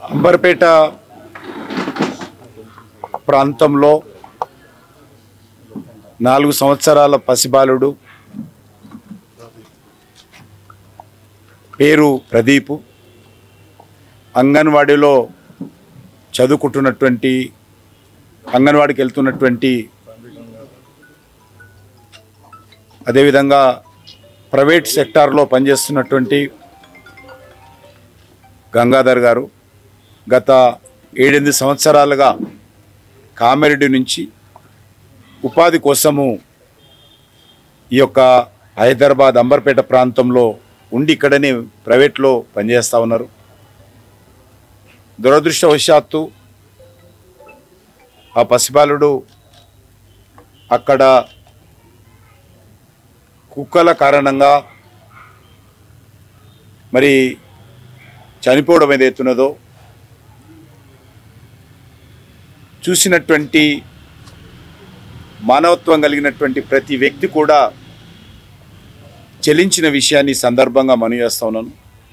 అంబర్పేట ప్రాంతంలో నాలుగు సంవత్సరాల పసిబాలుడు పేరు ప్రదీపు అంగన్వాడీలో చదువుకుంటున్నటువంటి అంగన్వాడికి వెళ్తున్నటువంటి అదేవిధంగా ప్రైవేట్ సెక్టార్లో పనిచేస్తున్నటువంటి గంగాధర్ గారు గత ఏడెనిమిది సంవత్సరాలుగా కామారెడ్డి నుంచి ఉపాధి కోసము ఈ యొక్క హైదరాబాద్ అంబర్పేట ప్రాంతంలో ఉండి ఇక్కడనే ప్రైవేట్లో పనిచేస్తూ ఉన్నారు దురదృష్టవశాత్తు ఆ పసిబాలుడు అక్కడ కుక్కల కారణంగా మరి చనిపోవడం ఏదైతున్నదో చూసినటువంటి మానవత్వం కలిగినటువంటి ప్రతి వ్యక్తి కూడా చెలించిన విషయాన్ని ఈ సందర్భంగా మనవి చేస్తా ఉన్నాను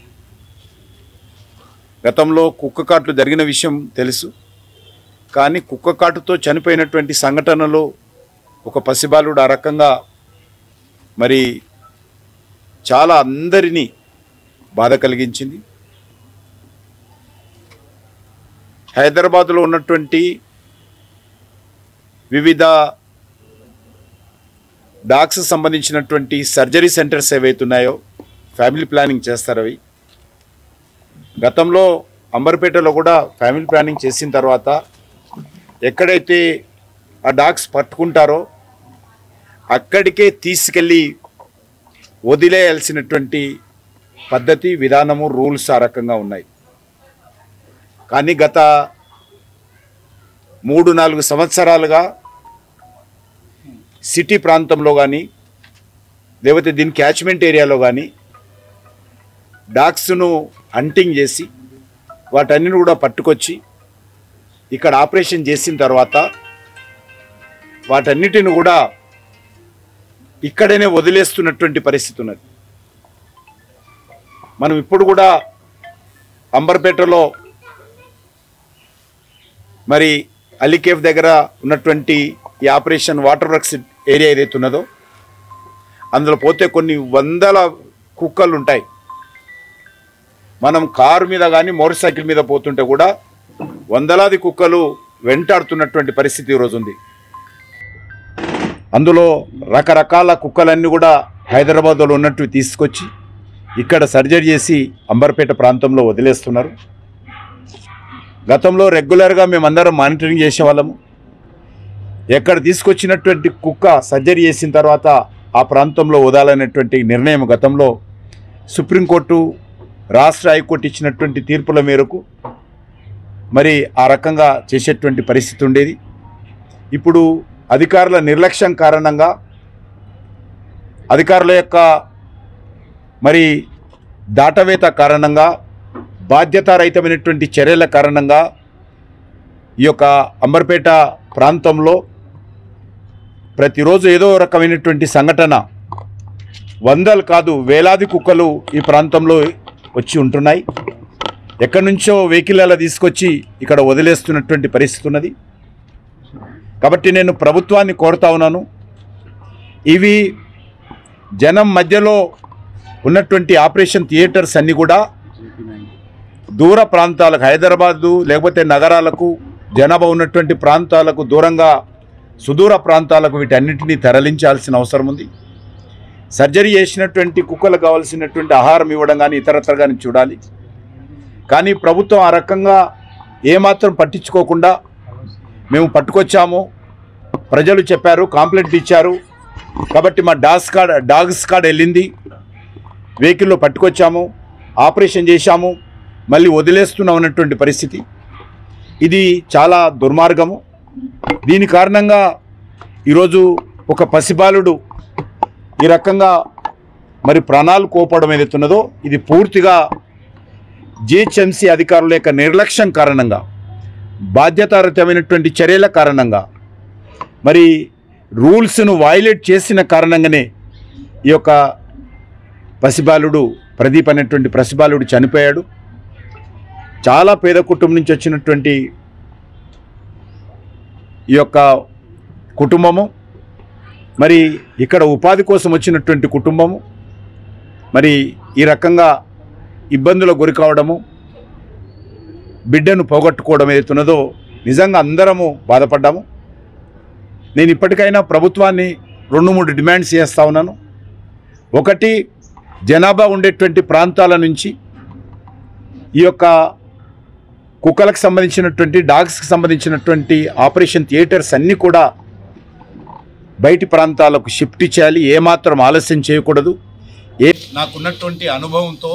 గతంలో కుక్క కాట్లు జరిగిన విషయం తెలుసు కానీ కుక్క కాటుతో చనిపోయినటువంటి సంఘటనలో ఒక పసిబాలుడు ఆ రకంగా మరి చాలా అందరినీ బాధ కలిగించింది హైదరాబాద్లో ఉన్నటువంటి వివిధ డాక్స్ సంబంధించినటువంటి సర్జరీ సెంటర్స్ ఏవైతున్నాయో ఫ్యామిలీ ప్లానింగ్ చేస్తారు అవి గతంలో అంబర్పేటలో కూడా ఫ్యామిలీ ప్లానింగ్ చేసిన తర్వాత ఎక్కడైతే ఆ డాగ్స్ పట్టుకుంటారో అక్కడికే తీసుకెళ్ళి వదిలేయాల్సినటువంటి పద్ధతి విధానము రూల్స్ ఆ రకంగా ఉన్నాయి కానీ గత మూడు నాలుగు సంవత్సరాలుగా సిటీ ప్రాంతంలో కానీ లేకపోతే దీని క్యాచ్మెంట్ ఏరియాలో కానీ డాగ్స్ను హంటింగ్ చేసి వాటన్నిటిని కూడా పట్టుకొచ్చి ఇక్కడ ఆపరేషన్ చేసిన తర్వాత వాటన్నిటిని కూడా ఇక్కడనే వదిలేస్తున్నటువంటి పరిస్థితి ఉన్నది మనం ఇప్పుడు కూడా అంబర్పేటలో మరి అలీకేఫ్ దగ్గర ఉన్నటువంటి ఈ ఆపరేషన్ వాటర్ వర్క్స్ ఏరియా ఏదైతే ఉన్నదో అందులో పోతే కొన్ని వందల కుక్కలు ఉంటాయి మనం కారు మీద కానీ మోటార్ సైకిల్ మీద పోతుంటే కూడా వందలాది కుక్కలు వెంటాడుతున్నటువంటి పరిస్థితి ఈరోజు ఉంది అందులో రకరకాల కుక్కలన్నీ కూడా హైదరాబాద్లో ఉన్నట్టు తీసుకొచ్చి ఇక్కడ సర్జరీ చేసి అంబర్పేట ప్రాంతంలో వదిలేస్తున్నారు గతంలో రెగ్యులర్గా మేమందరం మానిటరింగ్ చేసేవాళ్ళము ఎక్కడ తీసుకొచ్చినటువంటి కుక్క సర్జరీ చేసిన తర్వాత ఆ ప్రాంతంలో వదాలనేటువంటి నిర్ణయం గతంలో సుప్రీంకోర్టు రాష్ట్ర హైకోర్టు ఇచ్చినటువంటి తీర్పుల మేరకు మరి ఆ రకంగా చేసేటువంటి పరిస్థితి ఉండేది ఇప్పుడు అధికారుల నిర్లక్ష్యం కారణంగా అధికారుల యొక్క మరి దాటవేత కారణంగా బాధ్యతారహితమైనటువంటి చర్యల కారణంగా ఈ యొక్క అంబర్పేట ప్రాంతంలో ప్రతిరోజు ఏదో రకమైనటువంటి సంఘటన వందలు కాదు వేలాది కుక్కలు ఈ ప్రాంతంలో వచ్చి ఉంటున్నాయి ఎక్కడి నుంచో వెహికల్ తీసుకొచ్చి ఇక్కడ వదిలేస్తున్నటువంటి పరిస్థితి ఉన్నది కాబట్టి నేను ప్రభుత్వాన్ని కోరుతా ఉన్నాను ఇవి జనం మధ్యలో ఉన్నటువంటి ఆపరేషన్ థియేటర్స్ అన్నీ కూడా దూర ప్రాంతాలకు హైదరాబాదు లేకపోతే నగరాలకు జనాభా ఉన్నటువంటి ప్రాంతాలకు దూరంగా సుదూర ప్రాంతాలకు వీటన్నిటినీ తరలించాల్సిన అవసరం ఉంది సర్జరీ చేసినటువంటి కుక్కలకు కావాల్సినటువంటి ఆహారం ఇవ్వడం కానీ ఇతరత్ర కానీ చూడాలి కానీ ప్రభుత్వం ఆ రకంగా ఏమాత్రం పట్టించుకోకుండా మేము పట్టుకొచ్చాము ప్రజలు చెప్పారు కాంప్లైంట్ ఇచ్చారు కాబట్టి మా డాగ్స్ కార్డ్ డాగ్స్ కార్డ్ వెళ్ళింది వెహికల్లో పట్టుకొచ్చాము ఆపరేషన్ చేశాము మళ్ళీ వదిలేస్తున్నాం అన్నటువంటి పరిస్థితి ఇది చాలా దుర్మార్గము దీని కారణంగా ఈరోజు ఒక పసిబాలుడు ఈ రకంగా మరి ప్రాణాలు కోపడం ఏదైతున్నదో ఇది పూర్తిగా జిహెచ్ఎంసీ అధికారుల యొక్క నిర్లక్ష్యం కారణంగా బాధ్యతారహితమైనటువంటి చర్యల కారణంగా మరి రూల్స్ను వైలేట్ చేసిన కారణంగానే ఈ యొక్క పసిబాలుడు ప్రదీప్ అనేటువంటి పసిబాలుడు చనిపోయాడు చాలా పేద కుటుంబం నుంచి వచ్చినటువంటి ఈ యొక్క కుటుంబము మరి ఇక్కడ ఉపాధి కోసం వచ్చినటువంటి కుటుంబము మరి ఈ రకంగా ఇబ్బందులకు గురి కావడము బిడ్డను పోగొట్టుకోవడం ఏదైతున్నదో నిజంగా అందరము బాధపడ్డాము నేను ఇప్పటికైనా ప్రభుత్వాన్ని రెండు మూడు డిమాండ్స్ చేస్తా ఉన్నాను ఒకటి జనాభా ఉండేటువంటి ప్రాంతాల నుంచి ఈ యొక్క కుక్కలకు సంబంధించినటువంటి డాగ్స్కి సంబంధించినటువంటి ఆపరేషన్ థియేటర్స్ అన్నీ కూడా బయటి ప్రాంతాలకు షిఫ్ట్ చేయాలి ఏమాత్రం ఆలస్యం చేయకూడదు ఏ నాకున్నటువంటి అనుభవంతో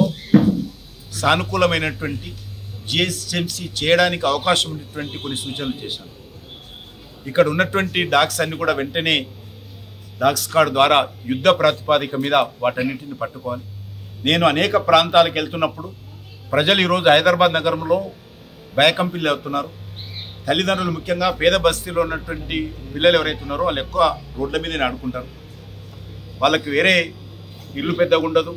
సానుకూలమైనటువంటి జిఎస్ఎంసి చేయడానికి అవకాశం ఉన్నటువంటి కొన్ని సూచనలు చేశాను ఇక్కడ ఉన్నటువంటి డాగ్స్ అన్ని కూడా వెంటనే డాగ్స్ కార్డ్ ద్వారా యుద్ధ ప్రాతిపాదిక మీద వాటన్నింటిని పట్టుకోవాలి నేను అనేక ప్రాంతాలకు వెళ్తున్నప్పుడు ప్రజలు ఈరోజు హైదరాబాద్ నగరంలో బయకంపిల్లి అవుతున్నారు తల్లిదండ్రులు ముఖ్యంగా పేద బస్తీలో ఉన్నటువంటి పిల్లలు ఎవరైతే ఉన్నారో వాళ్ళు ఎక్కువ రోడ్ల మీదనే ఆడుకుంటారు వాళ్ళకి వేరే ఇల్లు పెద్దగా ఉండదు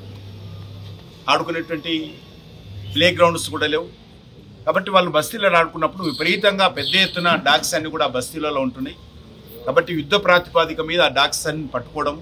ఆడుకునేటువంటి ప్లే గ్రౌండ్స్ కూడా లేవు కాబట్టి వాళ్ళు బస్తీలో ఆడుకున్నప్పుడు విపరీతంగా పెద్ద ఎత్తున డాగ్స్ అన్ని కూడా బస్తీలలో ఉంటున్నాయి కాబట్టి యుద్ధ ప్రాతిపాదిక మీద ఆ డాగ్స్ అన్ని పట్టుకోవడం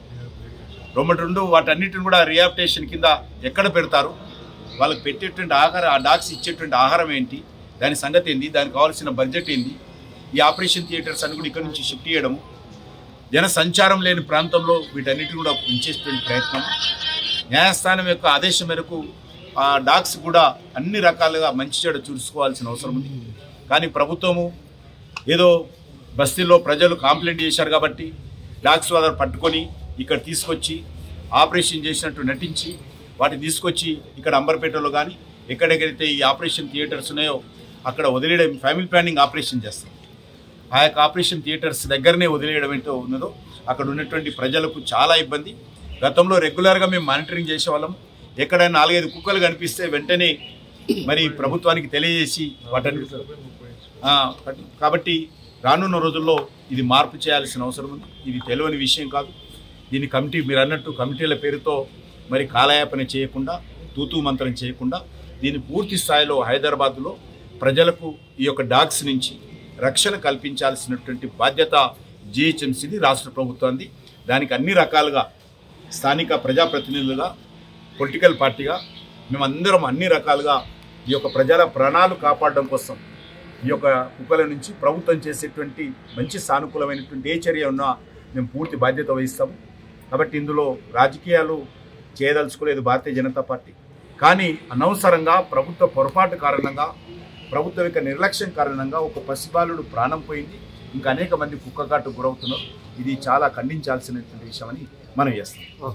రెండు రెండు వాటన్నిటిని కూడా రియాప్టేషన్ కింద ఎక్కడ పెడతారు వాళ్ళకి పెట్టేటువంటి ఆహారం ఆ డాగ్స్ ఇచ్చేటువంటి ఆహారం ఏంటి దాని సంగతి ఏంది దానికి కావాల్సిన బడ్జెట్ ఏంది ఈ ఆపరేషన్ థియేటర్స్ అన్ని కూడా ఇక్కడ నుంచి షిఫ్ట్ చేయడము జన సంచారం లేని ప్రాంతంలో వీటన్నిటిని కూడా ఉంచేటువంటి ప్రయత్నం న్యాయస్థానం యొక్క ఆదేశం మేరకు ఆ డాగ్స్ కూడా అన్ని రకాలుగా మంచి చెడు చూసుకోవాల్సిన అవసరం ఉంది కానీ ప్రభుత్వము ఏదో బస్తీల్లో ప్రజలు కాంప్లైంట్ చేశారు కాబట్టి డాగ్స్ వాళ్ళ పట్టుకొని ఇక్కడ తీసుకొచ్చి ఆపరేషన్ చేసినట్టు నటించి వాటిని తీసుకొచ్చి ఇక్కడ అంబర్పేటలో కానీ ఎక్కడెక్కడైతే ఈ ఆపరేషన్ థియేటర్స్ ఉన్నాయో అక్కడ వదిలేయడం ఫ్యామిలీ ప్లానింగ్ ఆపరేషన్ చేస్తాం ఆ యొక్క ఆపరేషన్ థియేటర్స్ దగ్గరనే వదిలేయడం ఏంటో ఉన్నదో అక్కడ ఉన్నటువంటి ప్రజలకు చాలా ఇబ్బంది గతంలో రెగ్యులర్గా మేము మానిటరింగ్ చేసేవాళ్ళం ఎక్కడైనా నాలుగైదు కుక్కలు కనిపిస్తే వెంటనే మరి ప్రభుత్వానికి తెలియజేసి వాటన్ని ఆ, పట్- కాబట్టి రానున్న రోజుల్లో ఇది మార్పు చేయాల్సిన అవసరం ఉంది ఇది తెలియని విషయం కాదు దీని కమిటీ మీరు అన్నట్టు కమిటీల పేరుతో మరి కాలయాపన చేయకుండా తూతూ మంత్రం చేయకుండా దీన్ని పూర్తి స్థాయిలో హైదరాబాద్లో ప్రజలకు ఈ యొక్క డాగ్స్ నుంచి రక్షణ కల్పించాల్సినటువంటి బాధ్యత జిహెచ్ఎంసీది రాష్ట్ర ప్రభుత్వాన్ని దానికి అన్ని రకాలుగా స్థానిక ప్రజాప్రతినిధులుగా పొలిటికల్ పార్టీగా మేమందరం అన్ని రకాలుగా ఈ యొక్క ప్రజల ప్రాణాలు కాపాడడం కోసం ఈ యొక్క కుక్కల నుంచి ప్రభుత్వం చేసేటువంటి మంచి సానుకూలమైనటువంటి ఏ చర్య ఉన్నా మేము పూర్తి బాధ్యత వహిస్తాము కాబట్టి ఇందులో రాజకీయాలు చేయదలుచుకోలేదు భారతీయ జనతా పార్టీ కానీ అనవసరంగా ప్రభుత్వ పొరపాటు కారణంగా ప్రభుత్వం యొక్క నిర్లక్ష్యం కారణంగా ఒక పసిబాలుడు ప్రాణం పోయింది ఇంకా అనేక మంది కుక్కకాటు గురవుతున్నారు ఇది చాలా ఖండించాల్సినటువంటి విషయం అని మనం చేస్తాం